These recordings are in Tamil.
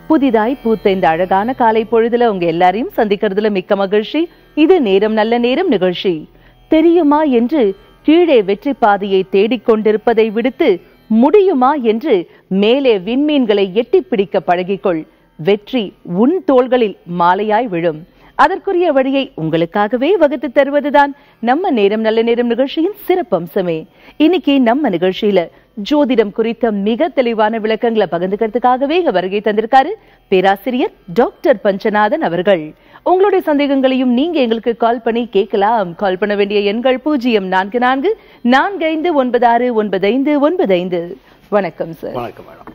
புதிதாய் பூத்த இந்த அழகான காலை பொழுதுல உங்க எல்லாரையும் சந்திக்கிறதுல மிக்க மகிழ்ச்சி இது நேரம் நல்ல நேரம் நிகழ்ச்சி தெரியுமா என்று கீழே வெற்றி பாதையை தேடிக் கொண்டிருப்பதை விடுத்து முடியுமா என்று மேலே விண்மீன்களை எட்டிப் பிடிக்க பழகிக்கொள் வெற்றி உன் தோள்களில் மாலையாய் விழும் அதற்குரிய வழியை உங்களுக்காகவே வகுத்து தருவதுதான் நம்ம நேரம் நல்ல நேரம் நிகழ்ச்சியின் சிறப்பம்சமே இன்னைக்கு நம்ம நிகழ்ச்சியில ஜோதிடம் குறித்த மிக தெளிவான விளக்கங்களை பகிர்ந்துக்கிறதுக்காகவே இங்க வருகை தந்திருக்காரு பேராசிரியர் டாக்டர் பஞ்சநாதன் அவர்கள் உங்களுடைய சந்தேகங்களையும் நீங்க எங்களுக்கு கால் பண்ணி கேட்கலாம் கால் பண்ண வேண்டிய எண்கள் பூஜ்ஜியம் நான்கு நான்கு நான்கு ஐந்து ஒன்பது ஆறு ஒன்பது ஐந்து ஒன்பது ஐந்து வணக்கம் சார் வணக்கம் மேடம்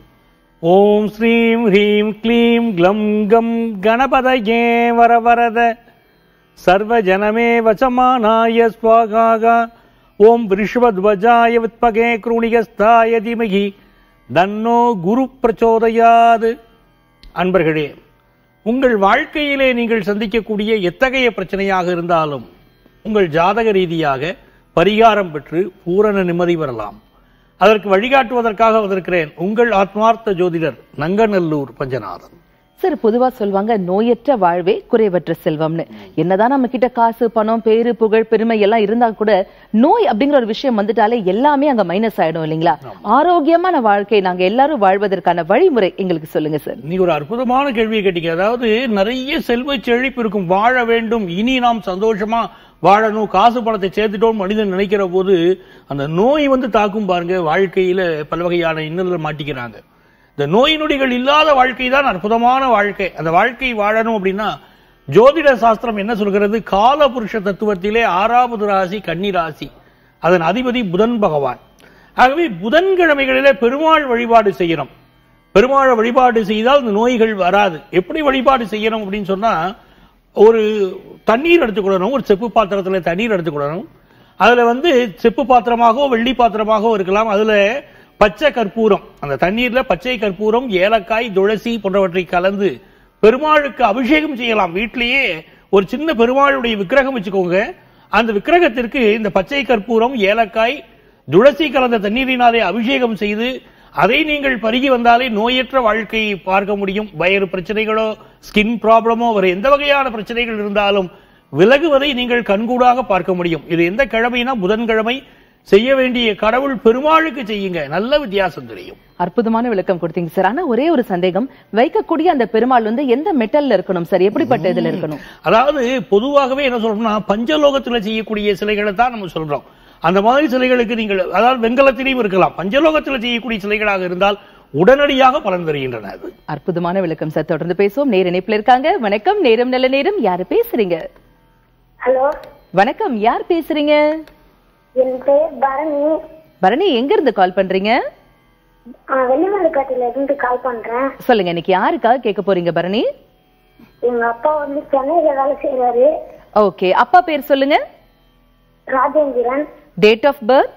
ஓம் ஸ்ரீம் ஹ்ரீம் க்ளீம் க்ளம் கம் கணபதயே வரவரத சர்வ ஜனமே வசமானாய ஸ்வாகாகா ஓம் விருஷ்வத்வஜாய வித்மகே குருணிகஸ்தாய தீமகி தன்னோ குரு பிரச்சோதயாது அன்பர்களே உங்கள் வாழ்க்கையிலே நீங்கள் சந்திக்கக்கூடிய எத்தகைய பிரச்சனையாக இருந்தாலும் உங்கள் ஜாதக ரீதியாக பரிகாரம் பெற்று பூரண நிம்மதி வரலாம் அதற்கு வழிகாட்டுவதற்காக வந்திருக்கிறேன் உங்கள் ஆத்மார்த்த ஜோதிடர் நங்கநல்லூர் பஞ்சநாதன் சார் பொதுவா சொல்லுவாங்க நோயற்ற வாழ்வே குறைவற்ற செல்வம்னு என்னதான் நம்ம கிட்ட காசு பணம் பேரு புகழ் பெருமை எல்லாம் இருந்தா கூட நோய் அப்படிங்கிற ஒரு விஷயம் வந்துட்டாலே எல்லாமே அங்க மைனஸ் ஆயிடும் இல்லைங்களா ஆரோக்கியமான வாழ்க்கை நாங்க எல்லாரும் வாழ்வதற்கான வழிமுறை எங்களுக்கு சொல்லுங்க சார் நீ ஒரு அற்புதமான கேள்வியை கேட்டீங்க அதாவது நிறைய செல்வ செழிப்பு இருக்கும் வாழ வேண்டும் இனி நாம் சந்தோஷமா வாழணும் காசு பணத்தை சேர்த்துட்டோம் மனிதன் நினைக்கிற போது அந்த நோய் வந்து தாக்கும் பாருங்க வாழ்க்கையில பல வகையான இன்னல்கள் மாட்டிக்கிறாங்க இந்த நோய் நொடிகள் இல்லாத வாழ்க்கை தான் அற்புதமான வாழ்க்கை அந்த வாழ்க்கை வாழணும் அப்படின்னா ஜோதிட சாஸ்திரம் என்ன சொல்கிறது கால புருஷ தத்துவத்திலே ஆறாவது ராசி கன்னி ராசி அதன் அதிபதி புதன் பகவான் ஆகவே புதன்கிழமைகளிலே பெருமாள் வழிபாடு செய்யணும் பெருமாளை வழிபாடு செய்தால் இந்த நோய்கள் வராது எப்படி வழிபாடு செய்யணும் அப்படின்னு சொன்னா ஒரு தண்ணீர் எடுத்துக்கொள்ளணும் ஒரு செப்பு பாத்திரத்துல தண்ணீர் எடுத்துக்கொள்ளணும் அதுல வந்து செப்பு பாத்திரமாகவோ வெள்ளி பாத்திரமாகவோ இருக்கலாம் அதுல பச்சை கற்பூரம் அந்த தண்ணீர்ல பச்சை கற்பூரம் ஏலக்காய் துளசி போன்றவற்றை கலந்து பெருமாளுக்கு அபிஷேகம் செய்யலாம் வீட்டிலேயே ஒரு சின்ன பெருமாளுடைய விக்கிரகம் வச்சுக்கோங்க அந்த விக்கிரகத்திற்கு இந்த பச்சை கற்பூரம் ஏலக்காய் துளசி கலந்த தண்ணீரினாலே அபிஷேகம் செய்து அதை நீங்கள் பருகி வந்தாலே நோயற்ற வாழ்க்கையை பார்க்க முடியும் வயிறு பிரச்சனைகளோ ஸ்கின் ப்ராப்ளமோ வேற எந்த வகையான பிரச்சனைகள் இருந்தாலும் விலகுவதை நீங்கள் கண்கூடாக பார்க்க முடியும் இது எந்த கிழமைனா புதன்கிழமை செய்ய வேண்டிய கடவுள் பெருமாளுக்கு செய்யுங்க நல்ல வித்தியாசம் தெரியும் அற்புதமான விளக்கம் கொடுத்தீங்க சார் ஆனா ஒரே ஒரு சந்தேகம் வைக்கக்கூடிய அந்த பெருமாள் வந்து எந்த மெட்டல்ல இருக்கணும் சார் எப்படிப்பட்ட இதுல இருக்கணும் அதாவது பொதுவாகவே என்ன சொல்றோம்னா பஞ்சலோகத்துல செய்யக்கூடிய சிலைகளை தான் நம்ம சொல்றோம் அந்த மாதிரி சிலைகளுக்கு நீங்கள் அதாவது வெங்கலத்திலையும் இருக்கலாம் பஞ்சலோகத்தில் செய்யக்கூடிய சிலைகளாக இருந்தால் உடனடியாக பலன் தருகின்றன அது அற்புதமான விளக்கம் சார் தொடர்ந்து பேசுவோம் நேர இணைப்புல இருக்காங்க வணக்கம் நேரம் நல்ல நேரம் யாரு பேசுறீங்க ஹலோ வணக்கம் யார் பேசுறீங்க என் பெயர் பரணி பரணி எங்க இருந்து கால் பண்றீங்க வெள்ளிமலைக்காட்டில இருந்து கால் பண்றேன் சொல்லுங்க இன்னைக்கு யாருக்காக கேட்க போறீங்க பரணி எங்க அப்பா வந்து சென்னையில வேலை செய்யறாரு ஓகே அப்பா பேர் சொல்லுங்க ராஜேந்திரன் டேட் ஆஃப் பர்த்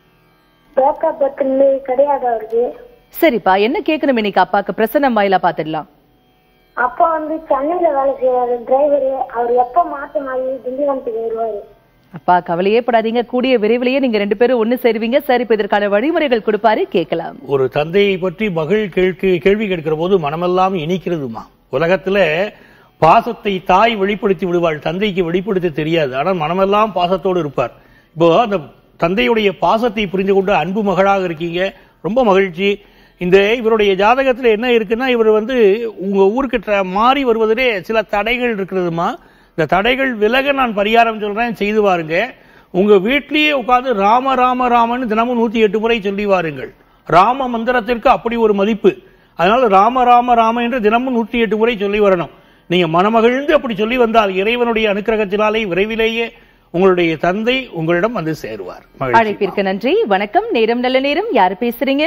பேக்கப் பர்த் கிடையாது அவருக்கு சரிப்பா என்ன கேட்கணும் இன்னைக்கு அப்பாக்கு பிரசன்னம் வாயிலா பாத்துடலாம் அப்பா வந்து சென்னையில வேலை செய்யறாரு டிரைவரு அவர் எப்ப மாசம் ஆகி திண்டிவனத்துக்கு வருவாரு அப்பா கவலையே படாதீங்க கூடிய விரைவிலேயே நீங்க ரெண்டு பேரும் ஒண்ணு சேருவீங்க சரி இப்ப இதற்கான வழிமுறைகள் கொடுப்பாரு கேட்கலாம் ஒரு தந்தையை பற்றி மகள் கேள்வி கேள்வி கேட்கிற போது மனமெல்லாம் இனிக்கிறதுமா உலகத்துல பாசத்தை தாய் வெளிப்படுத்தி விடுவாள் தந்தைக்கு வெளிப்படுத்த தெரியாது ஆனால் மனமெல்லாம் பாசத்தோடு இருப்பார் இப்போ அந்த தந்தையுடைய பாசத்தை புரிந்து கொண்டு அன்பு மகளாக இருக்கீங்க ரொம்ப மகிழ்ச்சி இந்த இவருடைய ஜாதகத்துல என்ன இருக்குன்னா இவர் வந்து உங்க ஊருக்கு tra- மாறி வருவதிலே சில தடைகள் இருக்கிறதுமா இந்த தடைகள் விலக நான் பரிகாரம் சொல்றேன் செய்து வாருங்க உங்க வீட்டிலேயே உட்கார்ந்து ராம ராம ராமன்னு தினமும் நூத்தி எட்டு முறை சொல்லி வாருங்கள் ராம மந்திரத்திற்கு அப்படி ஒரு மதிப்பு அதனால ராம ராம ராம என்று தினமும் நூற்றி எட்டு முறை சொல்லி வரணும் நீங்க மனமகிழ்ந்து அப்படி சொல்லி வந்தால் இறைவனுடைய அனுக்கிரகத்தினாலே விரைவிலேயே உங்களுடைய தந்தை உங்களிடம் வந்து சேருவார் மகிழ்ச்சி. அழைப்பிற்கு நன்றி வணக்கம் நேரம் நல்ல நேரம் யாரு பேசுறீங்க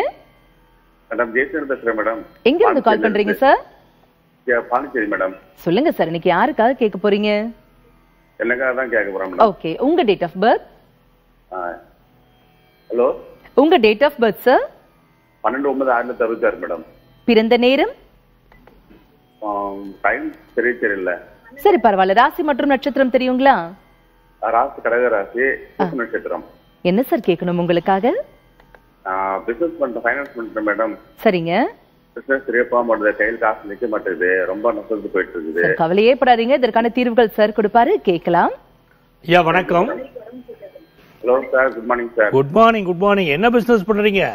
மேடம் ஜெயசந்திரன் பேசுறேன் மேடம் எங்க இருந்து கால் பண்றீங்க சார் Yeah, பாண்டிச்சேரி மேடம் சொல்லுங்க சார் இன்னைக்கு யாருக்காக கேட்க போறீங்க எனக்காக தான் கேட்க போறேன் மேடம் ஓகே உங்க டேட் ஆஃப் பர்த் ஹலோ உங்க டேட் ஆஃப் பர்த் சார் பன்னெண்டு ஒன்பது ஆயிரத்தி அறுபத்தாறு மேடம் பிறந்த நேரம் டைம் சரி தெரியல சரி பரவாயில்ல ராசி மற்றும் நட்சத்திரம் தெரியுங்களா ராசி கடக ராசி பூச நட்சத்திரம் என்ன சார் கேட்கணும் உங்களுக்காக பிசினஸ் பண்றேன் ஃபைனான்ஸ் பண்றேன் மேடம் சரிங்க பிசினஸ் சரியா போக மாட்டேது கையில் காசு நிக்க மாட்டேங்குது ரொம்ப நஷ்டத்துக்கு போயிட்டு இருக்குது சார் கவலையே படாதீங்க இதற்கான தீர்வுகள் சார் கொடுப்பாரு கேட்கலாம் ஐயா வணக்கம் hello sir good morning sir good morning good morning என்ன பிசினஸ் பண்றீங்க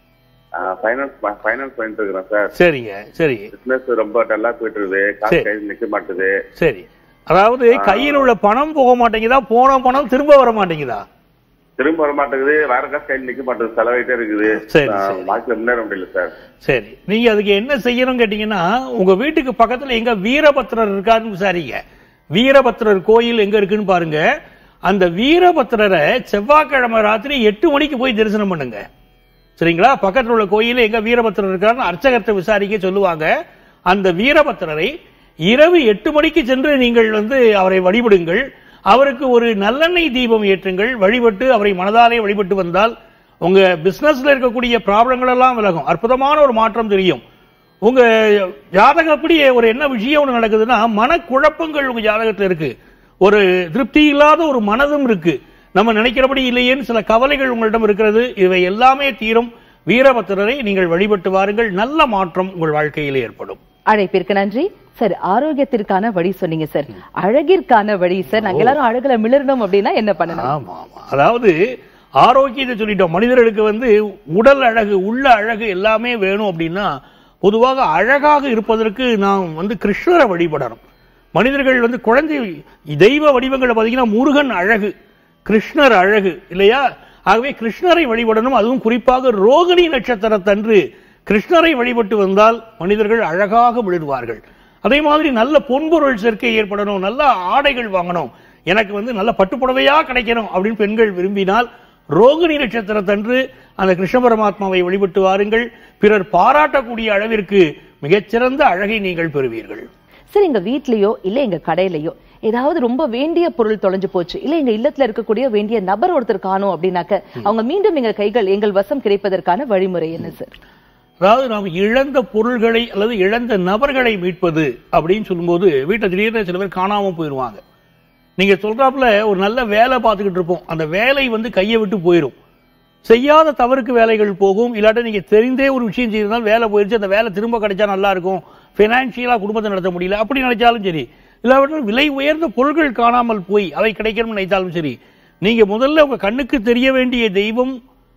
ஃபைனான்ஸ் ஃபைனான்ஸ் பண்ணிட்டு இருக்கிறேன் சார் சரிங்க சரி பிசினஸ் ரொம்ப டல்லா போயிட்டு இருக்குது காசு சரி. கையில் நிக்க மாட்டேது சரி அதாவது கையில் உள்ள பணம் போக மாட்டேங்குதா போன பணம் திரும்ப வர மாட்டேங்குதா திரும்ப வர மாட்டேங்குது வேற காசு கையில் நிக்க மாட்டேங்குது செலவாயிட்டே இருக்குது சரி, ஆ, சரி. வாழ்க்கையில முன்னேற முடியல சார் சரி நீங்க அதுக்கு என்ன செய்யணும் கேட்டீங்கன்னா உங்க வீட்டுக்கு பக்கத்துல எங்க வீரபத்திரர் இருக்காருன்னு விசாரிங்க வீரபத்திரர் கோயில் எங்க இருக்குன்னு பாருங்க அந்த வீரபத்திரரை செவ்வாய்க்கிழமை ராத்திரி எட்டு மணிக்கு போய் தரிசனம் பண்ணுங்க சரிங்களா பக்கத்துல உள்ள கோயில எங்க வீரபத்திரர் இருக்காருன்னு அர்ச்சகத்தை விசாரிக்க சொல்லுவாங்க அந்த வீரபத்திரரை இரவு எட்டு மணிக்கு சென்று நீங்கள் வந்து அவரை வழிபடுங்கள் அவருக்கு ஒரு நல்லெண்ணெய் தீபம் ஏற்றுங்கள் வழிபட்டு அவரை மனதாலே வழிபட்டு வந்தால் உங்க பிசினஸ்ல இருக்கக்கூடிய ப்ராப்ளங்கள் எல்லாம் விலகும் அற்புதமான ஒரு மாற்றம் தெரியும் உங்க ஜாதகப்படி ஒரு என்ன விஷயம் ஒண்ணு நடக்குதுன்னா மனக்குழப்பங்கள் உங்க ஜாதகத்துல இருக்கு ஒரு திருப்தி இல்லாத ஒரு மனதும் இருக்கு நம்ம நினைக்கிறபடி இல்லையேன்னு சில கவலைகள் உங்களிடம் இருக்கிறது இவை எல்லாமே தீரும் வீரபத்திரரை நீங்கள் வழிபட்டு வாருங்கள் நல்ல மாற்றம் உங்கள் வாழ்க்கையில் ஏற்படும் அழைப்பிற்கு நன்றி சார் ஆரோக்கியத்திற்கான வழி சொன்னீங்க சார் அழகிற்கான வழி சார் நாங்க எல்லாரும் அழகுல மிளறணும் அப்படின்னா என்ன பண்ணணும் ஆமா ஆமா அதாவது ஆரோக்கியத்தை சொல்லிட்டோம் மனிதர்களுக்கு வந்து உடல் அழகு உள்ள அழகு எல்லாமே வேணும் அப்படின்னா பொதுவாக அழகாக இருப்பதற்கு நாம் வந்து கிருஷ்ணரை வழிபடணும் மனிதர்கள் வந்து குழந்தை தெய்வ வடிவங்களை பார்த்தீங்கன்னா முருகன் அழகு கிருஷ்ணர் அழகு இல்லையா ஆகவே கிருஷ்ணரை வழிபடணும் அதுவும் குறிப்பாக ரோகிணி நட்சத்திரத்தன்று கிருஷ்ணரை வழிபட்டு வந்தால் மனிதர்கள் அழகாக விழுவார்கள் அதே மாதிரி நல்ல பொன்பொருள் சேர்க்கை ஏற்படணும் நல்ல ஆடைகள் வாங்கணும் எனக்கு வந்து நல்ல பட்டுப்புடவையா கிடைக்கணும் அப்படின்னு பெண்கள் விரும்பினால் ரோகிணி நட்சத்திரத்தன்று அந்த கிருஷ்ண பரமாத்மாவை வழிபட்டு வாருங்கள் பிறர் பாராட்டக்கூடிய அளவிற்கு மிகச்சிறந்த அழகை நீங்கள் பெறுவீர்கள் சரி எங்க வீட்லயோ இல்ல எங்க கடையிலயோ ஏதாவது ரொம்ப வேண்டிய பொருள் தொலைஞ்சு போச்சு இல்ல எங்க இல்லத்துல இருக்கக்கூடிய வேண்டிய நபர் ஒருத்தர் காணும் அப்படின்னாக்க அவங்க மீண்டும் எங்க கைகள் எங்கள் வசம் கிடைப்பதற்கான வழிமுறை என்ன சார் அதாவது நாம் இழந்த பொருள்களை அல்லது இழந்த நபர்களை மீட்பது அப்படின்னு சொல்லும்போது வீட்டை திடீர்னு சில பேர் காணாம போயிடுவாங்க நீங்க சொல்றாப்புல ஒரு நல்ல வேலை பார்த்துக்கிட்டு இருப்போம் அந்த வேலை வந்து கையை விட்டு போயிடும் செய்யாத தவறுக்கு வேலைகள் போகும் இல்லாட்ட நீங்க தெரிந்தே ஒரு விஷயம் செய்திருந்தால் வேலை போயிருச்சு அந்த வேலை திரும்ப கிடைச்சா நல்லா இருக்கும் பினான்சியலா குடும்பத்தை நடத்த முடியல அப்படி நினைச்சாலும் சரி இல்லாவிட்டால் விலை உயர்ந்த பொருட்கள் காணாமல் போய் அவை கிடைக்கணும்னு நினைத்தாலும் சரி நீங்க முதல்ல உங்க கண்ணுக்கு தெரிய வேண்டிய தெய்வம்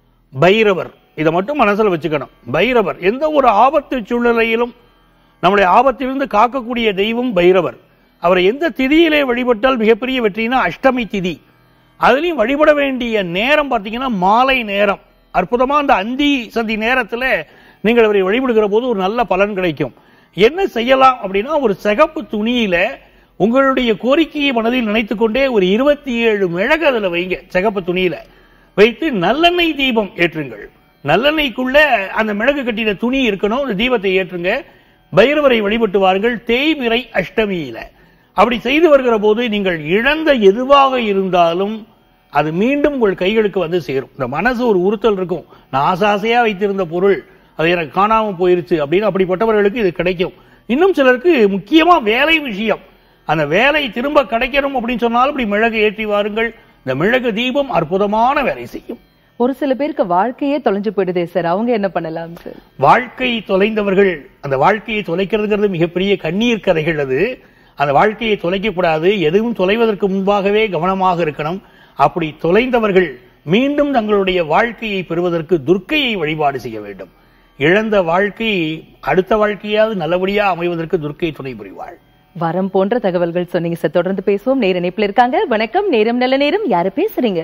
பைரவர் இதை மட்டும் மனசுல வச்சுக்கணும் பைரவர் எந்த ஒரு ஆபத்து சூழ்நிலையிலும் நம்முடைய ஆபத்திலிருந்து காக்கக்கூடிய தெய்வம் பைரவர் அவரை எந்த திதியிலே வழிபட்டால் மிகப்பெரிய வெற்றினா அஷ்டமி திதி அதுலயும் வழிபட வேண்டிய நேரம் பார்த்தீங்கன்னா மாலை நேரம் அற்புதமா அந்த அந்தி சந்தி நேரத்துல நீங்கள் அவரை வழிபடுகிற போது ஒரு நல்ல பலன் கிடைக்கும் என்ன செய்யலாம் அப்படின்னா ஒரு சிகப்பு துணியில உங்களுடைய கோரிக்கையை மனதில் நினைத்துக் கொண்டே ஒரு இருபத்தி ஏழு மிளகு அதுல வைங்க சிகப்பு துணியில வைத்து நல்லெண்ணெய் தீபம் ஏற்றுங்கள் நல்லெண்ணெய்க்குள்ள அந்த மிளகு கட்டின துணி இருக்கணும் அந்த தீபத்தை ஏற்றுங்க பைரவரை வழிபட்டு வாருங்கள் தேய்பிறை அஷ்டமியில அப்படி செய்து வருகிற போது நீங்கள் இழந்த எதுவாக இருந்தாலும் அது மீண்டும் உங்கள் கைகளுக்கு வந்து சேரும் இந்த மனசு ஒரு உறுத்தல் இருக்கும் நான் ஆசாசையா வைத்திருந்த பொருள் அது எனக்கு காணாம போயிருச்சு அப்படின்னு அப்படிப்பட்டவர்களுக்கு இது கிடைக்கும் இன்னும் சிலருக்கு முக்கியமா வேலை விஷயம் அந்த வேலை திரும்ப கிடைக்கணும் அப்படின்னு சொன்னாலும் இப்படி மிளகு ஏற்றி வாருங்கள் இந்த மிளகு தீபம் அற்புதமான வேலை செய்யும் ஒரு சில பேருக்கு வாழ்க்கையே தொலைஞ்சு போயிடுதே சார் அவங்க என்ன பண்ணலாம் சார் வாழ்க்கை தொலைந்தவர்கள் அந்த வாழ்க்கையை தொலைக்கிறதுங்கிறது மிகப்பெரிய கண்ணீர் கதைகள் அது அந்த வாழ்க்கையை தொலைக்க கூடாது எதுவும் தொலைவதற்கு முன்பாகவே கவனமாக இருக்கணும் அப்படி தொலைந்தவர்கள் மீண்டும் தங்களுடைய வாழ்க்கையை பெறுவதற்கு துர்க்கையை வழிபாடு செய்ய வேண்டும் இழந்த வாழ்க்கை அடுத்த வாழ்க்கையாவது நல்லபடியா அமைவதற்கு துர்க்கை துணை புரிவாள் வரம் போன்ற தகவல்கள் சொன்னீங்க சார் தொடர்ந்து பேசுவோம் நேர இணைப்புல இருக்காங்க வணக்கம் நேரம் நல்ல நேரம் யாரு பேசுறீங்க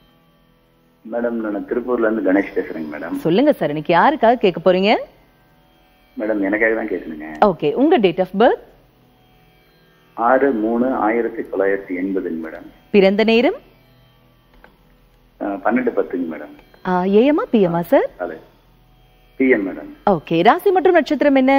மேடம் நான் திருப்பூர்ல இருந்து கணேஷ் பேசுறேங்க மேடம் சொல்லுங்க சார் இன்னைக்கு யாருக்காக கேட்க போறீங்க மேடம் எனக்காக தான் கேட்கணுங்க ஓகே உங்க டேட் ஆஃப் பர்த் ஆறு மூணு ஆயிரத்தி தொள்ளாயிரத்தி எண்பதுங்க மேடம் பிறந்த நேரம் அஹ், பன்னெண்டு பத்துங்க மேடம் ஏஎம்மா பிஎம்மா சார் அது பிஎம் மேடம் ஓகே ராசி மற்றும் நட்சத்திரம் என்ன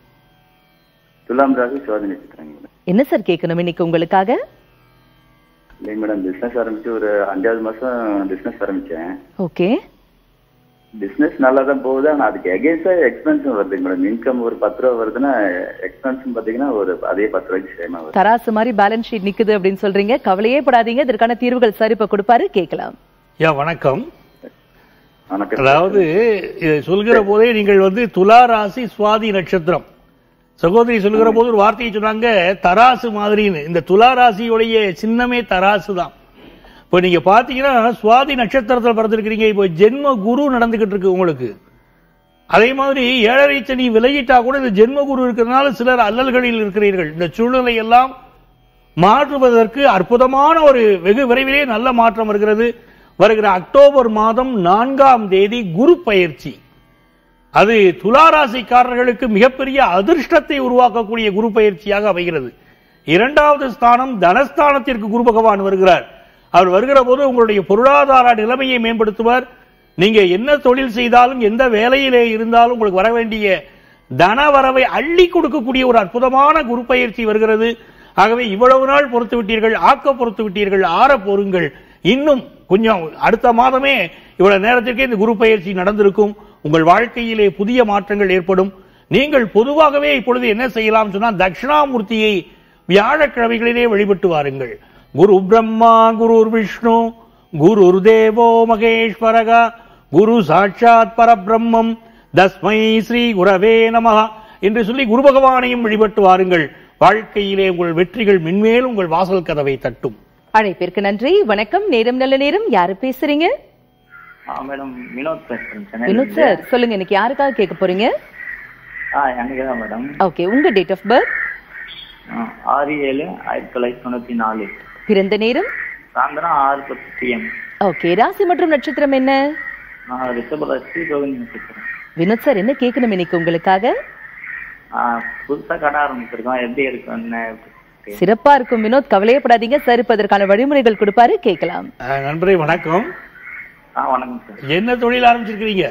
துலாம் ராசி சோதனை நட்சத்திரங்க மேடம் என்ன சார் கேட்கணும் இன்னைக்கு உங்களுக்காக இல்லைங்க மேடம் பிசினஸ் ஆரம்பிச்சு ஒரு அஞ்சாவது மாசம் பிசினஸ் ஆரம்பிச்சேன் ஓகே பிசினஸ் நல்லா தான் போகுது ஆனா அதுக்கு எகேன்ஸ்டா எக்ஸ்பென்ஸும் வருதுங்க மேடம் இன்கம் ஒரு பத்து ரூபா வருதுன்னா எக்ஸ்பென்ஸ் பாத்தீங்கன்னா ஒரு அதே பத்து ரூபாய்க்கு சேமா வருது தராசு மாதிரி பேலன்ஸ் ஷீட் நிக்குது அப்படின்னு சொல்றீங்க கவலையே படாதீங்க இதற்கான தீர்வுகள் சார் இப்ப கொடுப்பாரு கேட்கலாம் யா வணக்கம் வணக்கம் சார். அதாவது இதை சொல்கிற போதே நீங்கள் வந்து துலா ராசி சுவாதி நட்சத்திரம் சகோதரி சொல்கிற போது ஒரு வார்த்தையை சொன்னாங்க தராசு மாதிரின்னு இந்த துலா ராசியுடைய சின்னமே தராசு தான் இப்ப நீங்க பாத்தீங்கன்னா சுவாதி நட்சத்திரத்துல பிறந்திருக்கிறீங்க இப்போ ஜென்ம குரு நடந்துகிட்டு இருக்கு உங்களுக்கு அதே மாதிரி ஏழரை சனி விலகிட்டா கூட இந்த ஜென்ம குரு இருக்கிறதுனால சிலர் அல்லல்களில் இருக்கிறீர்கள் இந்த சூழ்நிலை எல்லாம் மாற்றுவதற்கு அற்புதமான ஒரு வெகு விரைவிலே நல்ல மாற்றம் வருகிறது வருகிற அக்டோபர் மாதம் நான்காம் தேதி குரு பயிற்சி அது துளாராசிக்காரர்களுக்கு மிகப்பெரிய அதிர்ஷ்டத்தை உருவாக்கக்கூடிய குரு பயிற்சியாக அமைகிறது இரண்டாவது ஸ்தானம் தனஸ்தானத்திற்கு குரு பகவான் வருகிறார் அவர் வருகிற போது உங்களுடைய பொருளாதார நிலைமையை மேம்படுத்துவார் நீங்க என்ன தொழில் செய்தாலும் எந்த வேலையிலே இருந்தாலும் உங்களுக்கு வர வேண்டிய தன வரவை அள்ளி கொடுக்கக்கூடிய ஒரு அற்புதமான குரு பயிற்சி வருகிறது ஆகவே இவ்வளவு நாள் பொறுத்து விட்டீர்கள் ஆக்க பொறுத்து விட்டீர்கள் ஆற பொறுங்கள் இன்னும் கொஞ்சம் அடுத்த மாதமே இவ்வளவு நேரத்திற்கே இந்த குரு பயிற்சி நடந்திருக்கும் உங்கள் வாழ்க்கையிலே புதிய மாற்றங்கள் ஏற்படும் நீங்கள் பொதுவாகவே இப்பொழுது என்ன செய்யலாம் சொன்னா தட்சிணாமூர்த்தியை வியாழக்கிழமைகளிலே வழிபட்டு வாருங்கள் குரு பிரம்மா குரு விஷ்ணு குரு தேவோ மகேஸ்வரக குரு சாட்சாத் பரபிரம்மம் தஸ்மை ஸ்ரீ குரவே நமஹ என்று சொல்லி குரு பகவானையும் வழிபட்டு வாருங்கள் வாழ்க்கையிலே உங்கள் வெற்றிகள் மென்மேலும் உங்கள் வாசல் கதவை தட்டும் அழைப்பிற்கு நன்றி வணக்கம் நேரம் நல்ல நேரம் யாரு பேசுறீங்க ஆ மேடம் வினோத் பேசுறேன் சென்னையில வினோத் இருந்து. சார் சொல்லுங்க இன்னைக்கு யாருக்காக கேட்க போறீங்க ஆ எனக்கு தான் மேடம் ஓகே உங்க டேட் ஆஃப் பர்த் ஆ, ஆறு ஏழு ஆயிரத்தி தொள்ளாயிரத்தி தொண்ணூத்தி நாலு பிறந்த நேரம் சாயந்தரம் ஆறு பத்து பிஎம் ஓகே ராசி மற்றும் நட்சத்திரம் என்ன நான் ரிஷபராசி ரோகிணி நட்சத்திரம் வினோத் சார் என்ன கேட்கணும் இன்னைக்கு உங்களுக்காக ஆ, புதுசா கடை ஆரம்பிச்சிருக்கோம் எப்படி இருக்கும் என்ன சிறப்பா இருக்கும் வினோத் கவலையப்படாதீங்க சார் இப்ப அதற்கான வழிமுறைகள் கொடுப்பாரு கேட்கலாம் அஹ், நண்பரே வணக்கம் ஆ வணக்கம் சார் என்ன தொழில் ஆரம்பிச்சிருக்கிறீங்க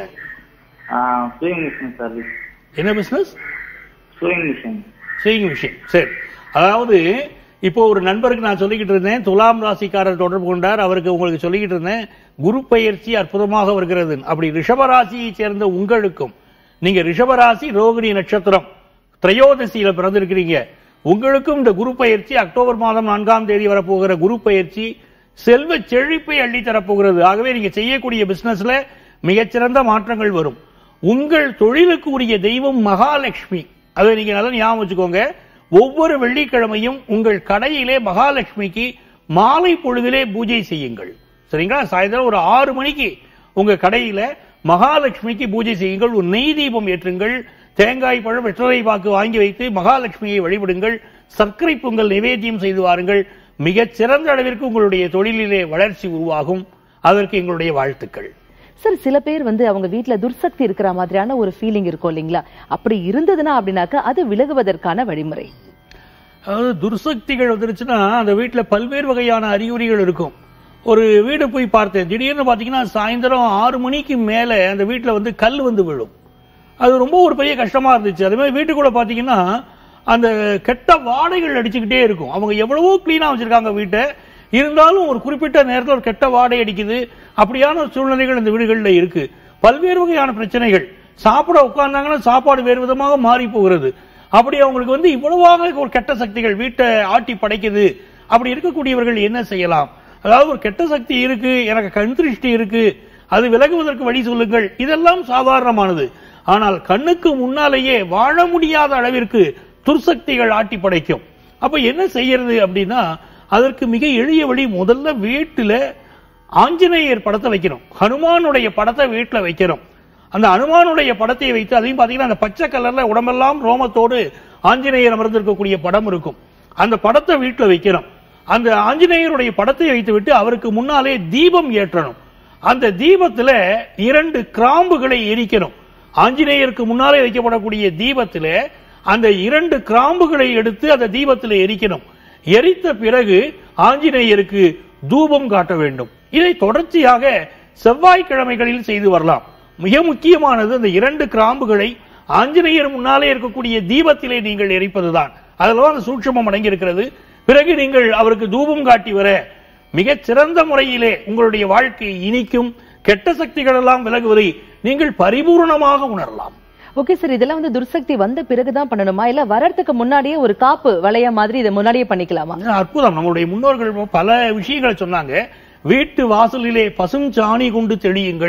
சூயிங் மிஷின் சர்வீஸ் என்ன பிசினஸ் சூயிங் மிஷின் செய்யும் விஷயம் சரி அதாவது இப்போ ஒரு நண்பருக்கு நான் சொல்லிக்கிட்டு இருந்தேன் துலாம் ராசிக்காரர் தொடர்பு கொண்டார் அவருக்கு உங்களுக்கு சொல்லிக்கிட்டு இருந்தேன் குரு பயிற்சி அற்புதமாக வருகிறது அப்படி ரிஷபராசியை சேர்ந்த உங்களுக்கும் நீங்க ரிஷபராசி ரோகிணி நட்சத்திரம் திரையோதசியில பிறந்திருக்கிறீங்க உங்களுக்கும் இந்த குரு பயிற்சி அக்டோபர் மாதம் நான்காம் தேதி வரப்போகிற குரு பயிற்சி செல்வ செழிப்பை அள்ளி தரப்போகிறது ஆகவே நீங்க செய்யக்கூடிய பிசினஸ்ல மிகச்சிறந்த மாற்றங்கள் வரும் உங்கள் தொழிலுக்கு உரிய தெய்வம் மகாலட்சுமி அதை நீங்க நல்லா ஞாபகம் வச்சுக்கோங்க ஒவ்வொரு வெள்ளிக்கிழமையும் உங்கள் கடையிலே மகாலட்சுமிக்கு மாலை பொழுதிலே பூஜை செய்யுங்கள் சரிங்களா சாயந்தரம் ஒரு ஆறு மணிக்கு உங்க கடையில மகாலட்சுமிக்கு பூஜை செய்யுங்கள் ஒரு நெய் தீபம் ஏற்றுங்கள் தேங்காய் பழம் வெற்றலை பாக்கு வாங்கி வைத்து மகாலட்சுமியை வழிபடுங்கள் சர்க்கரை பொங்கல் நிவேத்தியம் செய்து வாருங்கள் மிகச் சிறந்த அளவிற்கு உங்களுடைய தொழிலிலே வளர்ச்சி உருவாகும் அதற்கு எங்களுடைய வாழ்த்துக்கள் சார் சில பேர் வந்து அவங்க வீட்ல துர்சக்தி இருக்கிற மாதிரியான ஒரு ஃபீலிங் இருக்கும் இல்லைங்களா அப்படி இருந்ததுன்னா அப்படின்னாக்கா அது விலகுவதற்கான வழிமுறை அதாவது துர்சக்திகள் வந்துருச்சுன்னா அந்த வீட்டுல பல்வேறு வகையான அறிகுறிகள் இருக்கும் ஒரு வீடு போய் பார்த்தேன் திடீர்னு பாத்தீங்கன்னா சாயந்தரம் ஆறு மணிக்கு மேல அந்த வீட்டுல வந்து கல் வந்து விழும் அது ரொம்ப ஒரு பெரிய கஷ்டமா இருந்துச்சு அதே மாதிரி வீட்டுக்குள்ள பாத்தீங்கன்னா அந்த கெட்ட வாடைகள் அடிச்சுக்கிட்டே இருக்கும் அவங்க எவ்வளவோ கிளீனா வச்சிருக்காங்க வீட்டை இருந்தாலும் ஒரு குறிப்பிட்ட நேரத்தில் ஒரு கெட்ட வாடை அடிக்குது அப்படியான ஒரு சூழ்நிலைகள் இந்த வீடுகளில் இருக்கு பல்வேறு வகையான பிரச்சனைகள் சாப்பிட உட்கார்ந்தாங்கன்னா சாப்பாடு வேறு விதமாக மாறி போகிறது அப்படி அவங்களுக்கு வந்து இவ்வளவாக ஒரு கெட்ட சக்திகள் வீட்டை ஆட்டி படைக்குது அப்படி இருக்கக்கூடியவர்கள் என்ன செய்யலாம் அதாவது ஒரு கெட்ட சக்தி இருக்கு எனக்கு கண் திருஷ்டி இருக்கு அது விலகுவதற்கு வழி சொல்லுங்கள் இதெல்லாம் சாதாரணமானது ஆனால் கண்ணுக்கு முன்னாலேயே வாழ முடியாத அளவிற்கு துர்சக்திகள் ஆட்டி படைக்கும் அப்ப என்ன செய்யறது அப்படின்னா அதற்கு மிக எளிய வழி முதல்ல வீட்டுல ஆஞ்சநேயர் படத்தை வைக்கிறோம் ஹனுமானுடைய படத்தை வீட்டுல வைக்கிறோம் அந்த அனுமானுடைய படத்தை வைத்து அதையும் பாத்தீங்கன்னா அந்த பச்சை கலர்ல உடம்பெல்லாம் ரோமத்தோடு ஆஞ்சநேயர் அமர்ந்திருக்கக்கூடிய படம் இருக்கும் அந்த படத்தை வீட்டுல வைக்கிறோம் அந்த ஆஞ்சநேயருடைய படத்தை வைத்து விட்டு அவருக்கு முன்னாலே தீபம் ஏற்றணும் அந்த தீபத்துல இரண்டு கிராம்புகளை எரிக்கணும் ஆஞ்சநேயருக்கு முன்னாலே வைக்கப்படக்கூடிய தீபத்துல அந்த இரண்டு கிராம்புகளை எடுத்து அந்த தீபத்தில் எரிக்கணும் எரித்த பிறகு ஆஞ்சநேயருக்கு தூபம் காட்ட வேண்டும் இதை தொடர்ச்சியாக செவ்வாய்க்கிழமைகளில் செய்து வரலாம் மிக முக்கியமானது அந்த இரண்டு கிராம்புகளை ஆஞ்சநேயர் முன்னாலே இருக்கக்கூடிய தீபத்திலே நீங்கள் எரிப்பதுதான் அதில் அந்த சூட்சமம் அடங்கியிருக்கிறது பிறகு நீங்கள் அவருக்கு தூபம் காட்டி வர மிகச் சிறந்த முறையிலே உங்களுடைய வாழ்க்கை இனிக்கும் கெட்ட சக்திகள் எல்லாம் விலகுவதை நீங்கள் பரிபூர்ணமாக உணரலாம் ஓகே சார் இதெல்லாம் வந்து துர்சக்தி வந்த பிறகுதான் பண்ணணுமா இல்ல வர்றதுக்கு முன்னாடியே ஒரு காப்பு வளைய மாதிரி இதை முன்னாடியே பண்ணிக்கலாமா அற்புதம் நம்மளுடைய முன்னோர்கள் பல விஷயங்களை சொன்னாங்க வீட்டு வாசலிலே பசும் சாணி கொண்டு தெளியுங்கள்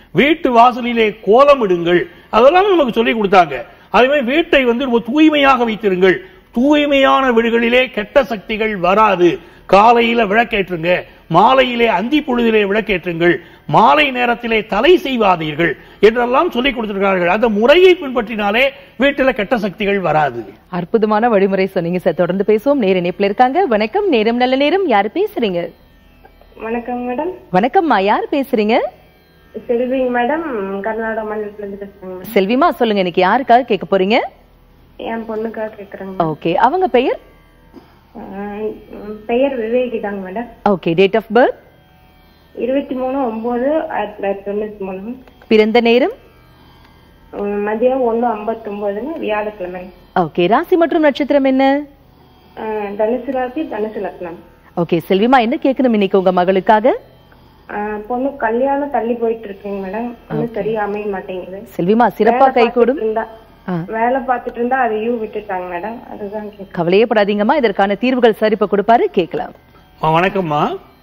வீட்டு வாசலிலே கோலமிடுங்கள் அதெல்லாம் நமக்கு சொல்லி கொடுத்தாங்க அதே மாதிரி வீட்டை வந்து ரொம்ப தூய்மையாக வைத்திருங்கள் தூய்மையான வீடுகளிலே கெட்ட சக்திகள் வராது காலையில விளக்கேற்றுங்க மாலையிலே அந்தி பொழுதிலே விளக்கேற்றுங்கள் மாலை நேரத்திலே தலை செய்வாதீர்கள் என்றெல்லாம் சொல்லிக் கொடுத்திருக்கிறார்கள் அந்த முறையை பின்பற்றினாலே வீட்டில கெட்ட சக்திகள் வராது அற்புதமான வழிமுறை சொன்னீங்க சார் தொடர்ந்து பேசுவோம் நேர இணைப்புல இருக்காங்க வணக்கம் நேரம் நல்ல நேரம் யாரு பேசுறீங்க வணக்கம் மேடம் வணக்கம்மா யார் பேசுறீங்க செல்விங்க மேடம் கர்நாடகா மாநிலத்துல இருந்து பேசுறேங்க மேடம் செல்விமா சொல்லுங்க இன்னைக்கு யாருக்காக கேட்க போறீங்க என் பொண்ணுக்காக கேக்குறேங்க ஓகே அவங்க பெயர் ஆஹ் பெயர் விவேகி தாங்க madam okay date of birth இருபத்தி மூணு ஒன்பது ஆயிரத்தி தொள்ளாயிரத்தி தொண்ணூத்தி மூணு பிறந்த நேரம் உம் மதியம் ஒண்ணு ஐம்பத்தி ஒன்பதுன்னு வியாழக்கிழமை ஓகே ராசி மற்றும் நட்சத்திரம் என்ன ஆஹ் தனுசு ராசி தனுசு லக்னம் ஓகே செல்விமா என்ன கேட்கணும் இன்னைக்கு உங்க மகளுக்காக ஆஹ் பொண்ணு கல்யாணம் தள்ளி போயிட்டு இருக்குங்க மேடம் ஒன்னும் சரியா அமைய மாட்டேங்குது செல்விமா சிறப்பா வேலை கைகூடும் பார்த்துட்டு இருந்தா ஆ. வேலை பார்த்துட்டு இருந்தா அதையும் விட்டுட்டாங்க மேடம் அதுதான் கேட்க கவலையே படாதீங்கம்மா இதற்கான தீர்வுகள் சார் இப்ப கொடுப்பாரு கேட்கலாம் அம்மா, வணக்கம்மா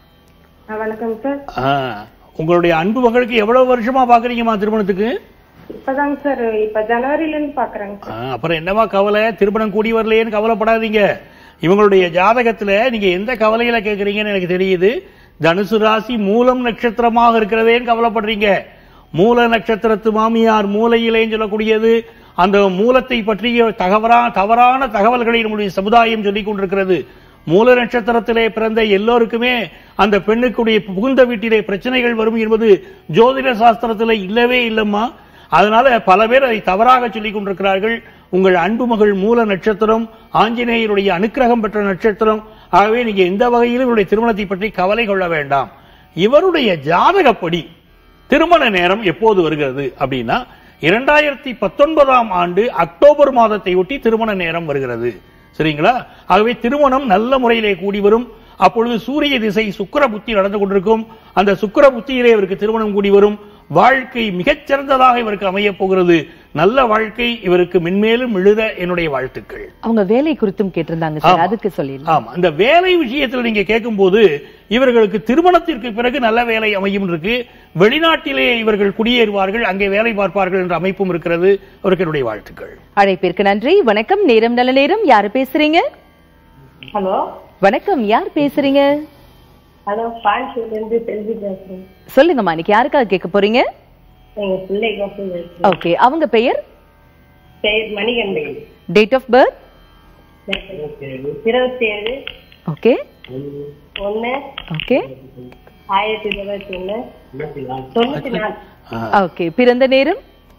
வணக்கம் சார் ஆ, உங்களுடைய அன்பு மகளுக்கு எவ்வளவு வருஷமா பாக்குறீங்கம்மா திருமணத்துக்கு இப்பதாங்க சார் இப்ப ஜனவரில இருந்து பாக்குறேங்க ஆ, அப்புறம் என்னவா கவலை திருமணம் கூடி வரலையேன்னு கவலைப்படாதீங்க இவங்களுடைய ஜாதகத்துல நீங்க எந்த கவலையில கேக்குறீங்கன்னு எனக்கு தெரியுது தனுசு ராசி மூலம் நட்சத்திரமாக இருக்கிறதேன்னு கவலைப்படுறீங்க மூல நட்சத்திரத்து மாமியார் மூலையிலேன்னு சொல்லக்கூடியது அந்த மூலத்தை பற்றிய தகவலா தவறான தகவல்களை நம்முடைய சமுதாயம் சொல்லிக் கொண்டிருக்கிறது மூல நட்சத்திரத்திலே பிறந்த எல்லோருக்குமே அந்த பெண்ணுக்குடைய புகுந்த வீட்டிலே பிரச்சனைகள் வரும் என்பது ஜோதிட சாஸ்திரத்திலே இல்லவே இல்லம்மா அதனால பல பேர் அதை தவறாக சொல்லிக் கொண்டிருக்கிறார்கள் உங்கள் அன்பு மகள் மூல நட்சத்திரம் ஆஞ்சநேயருடைய அனுக்கிரகம் பெற்ற நட்சத்திரம் ஆகவே நீங்க எந்த வகையிலும் இவருடைய திருமணத்தை பற்றி கவலை கொள்ள வேண்டாம் இவருடைய ஜாதகப்படி திருமண நேரம் எப்போது வருகிறது அப்படின்னா இரண்டாயிரத்தி பத்தொன்பதாம் ஆண்டு அக்டோபர் மாதத்தை ஒட்டி திருமண நேரம் வருகிறது சரிங்களா ஆகவே திருமணம் நல்ல முறையிலே கூடி வரும் அப்பொழுது சூரிய திசை சுக்கிர புத்தி நடந்து கொண்டிருக்கும் அந்த சுக்கிர புத்தியிலே இவருக்கு திருமணம் கூடி வரும் வாழ்க்கை மிகச் சிறந்ததாக இவருக்கு அமையப் போகிறது நல்ல வாழ்க்கை இவருக்கு மென்மேலும் எழுத என்னுடைய வாழ்த்துக்கள் அவங்க வேலை குறித்தும் கேட்டிருந்தாங்க சார் ஆமா. அதுக்கு சொல்லிடலாம் ஆமா அந்த வேலை விஷயத்துல நீங்க கேட்கும்போது இவர்களுக்கு திருமணத்திற்கு பிறகு நல்ல வேலை அமையும் இருக்கு வெளிநாட்டிலே இவர்கள் குடியேறுவார்கள் அங்கே வேலை பார்ப்பார்கள் என்ற அமைப்பும் இருக்கிறது அவருக்கு என்னுடைய வாழ்த்துக்கள் அழைப்பிற்கு நன்றி வணக்கம் நேரம் நல்ல நேரம் யாரு பேசுறீங்க ஹலோ வணக்கம் யார் பேசுறீங்க ஹலோ பாண்டிச்சேரியில இருந்து செல்வி பேசுறேன் சொல்லுங்கம்மா இன்னைக்கு யாருக்காக கேட்க போறீங்க எங்க பிள்ளைக்கு பேசுறேன் ஓகே அவங்க பெயர் பெயர் மணிகண்டன் டேட் ஆஃப் பர்த் இருபத்தி ஏழு ஓகே ஒண்ணு ஓகே ஆயிரத்தி தொள்ளாயிரத்தி ஒண்ணு தொண்ணூத்தி நாலு ஓகே பிறந்த நேரம்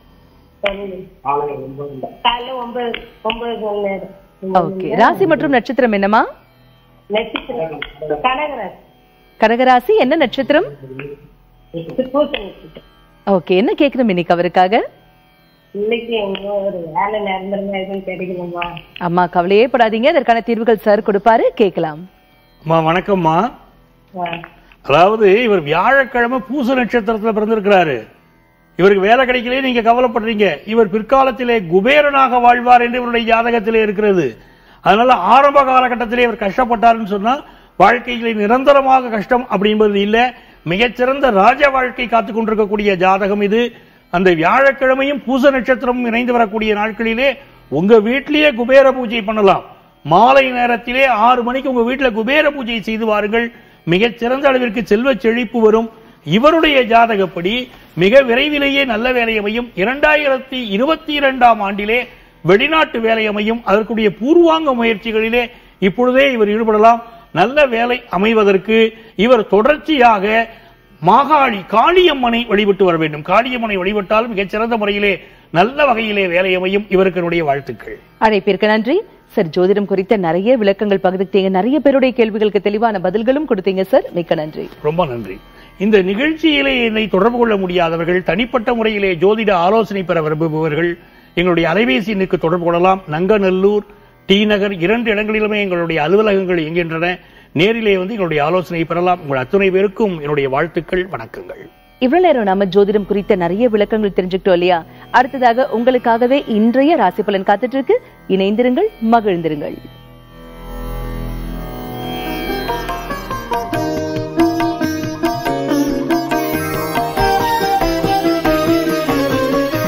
காலைல ஒன்பது ஒன்பது மணி நேரம் ஓகே ராசி மற்றும் நட்சத்திரம் என்னம்மா நட்சத்திரம் கனகராஜ் கடகராசி என்ன நட்சத்திரம் பூச நட்சத்திரம் ஓகே என்ன கேட்கணும் இன்னைக்கு அவருக்காக இன்னைக்கு எங்க ஒரு வேலை நிரந்தரமா எதுவும் கிடைக்கணுமா அம்மா கவலையே படாதீங்க அதற்கான தீர்வுகள் சார் கொடுப்பாரு கேட்கலாம் அம்மா வணக்கம்மா ஆ. அதாவது இவர் வியாழக்கிழமை பூச நட்சத்திரத்துல பிறந்திருக்கிறாரு இவருக்கு வேலை கிடைக்கலையே நீங்க கவலைப்படுறீங்க இவர் பிற்காலத்திலே குபேரனாக வாழ்வார் என்று இவருடைய ஜாதகத்திலே இருக்கிறது அதனால ஆரம்ப காலகட்டத்திலே இவர் கஷ்டப்பட்டாருன்னு சொன்னா வாழ்க்கையிலே நிரந்தரமாக கஷ்டம் அப்படிங்கிறது இல்ல மிகச்சிறந்த ராஜ வாழ்க்கை காத்துக் கொண்டிருக்கக்கூடிய ஜாதகம் இது அந்த வியாழக்கிழமையும் பூச நட்சத்திரமும் இணைந்து வரக்கூடிய நாட்களிலே உங்க வீட்டிலேயே குபேர பூஜை பண்ணலாம் மாலை நேரத்திலே ஆறு மணிக்கு உங்க வீட்டுல குபேர பூஜை செய்து வாருங்கள் மிகச் சிறந்த அளவிற்கு செல்வ செழிப்பு வரும் இவருடைய ஜாதகப்படி மிக விரைவிலேயே நல்ல வேலை அமையும் இரண்டாயிரத்தி இருபத்தி இரண்டாம் ஆண்டிலே வெளிநாட்டு வேலை அமையும் அதற்குரிய பூர்வாங்க முயற்சிகளிலே இப்பொழுதே இவர் ஈடுபடலாம் நல்ல வேலை அமைவதற்கு இவர் தொடர்ச்சியாக மாகாளி காளியம்மனை வழிபட்டு வர வேண்டும் காளியம்மனை வழிபட்டால் மிகச் சிறந்த முறையிலே நல்ல வகையிலே வேலை அமையும் இவருக்கு என்னுடைய வாழ்த்துக்கள் அழைப்பிற்கு நன்றி சார் ஜோதிடம் குறித்த நிறைய விளக்கங்கள் பகிர்ந்துட்டீங்க நிறைய பேருடைய கேள்விகளுக்கு தெளிவான பதில்களும் கொடுத்தீங்க சார் மிக்க நன்றி ரொம்ப நன்றி இந்த நிகழ்ச்சியிலே என்னை தொடர்பு கொள்ள முடியாதவர்கள் தனிப்பட்ட முறையிலே ஜோதிட ஆலோசனை பெற விரும்புபவர்கள் எங்களுடைய அலைபேசி எண்ணுக்கு தொடர்பு கொள்ளலாம் நங்கநல்லூர் டி நகர் இரண்டு இடங்களிலுமே எங்களுடைய அலுவலகங்கள் இயங்குகின்றன நேரிலே வந்து எங்களுடைய ஆலோசனை பெறலாம் உங்கள் அத்துணை பேருக்கும் என்னுடைய வாழ்த்துக்கள் வணக்கங்கள் இவ்வளவு நேரம் நாம ஜோதிடம் குறித்த நிறைய விளக்கங்கள் தெரிஞ்சுக்கிட்டோம் இல்லையா அடுத்ததாக உங்களுக்காகவே இன்றைய ராசி பலன் காத்துட்டு இருக்கு இணைந்திருங்கள் மகிழ்ந்திருங்கள்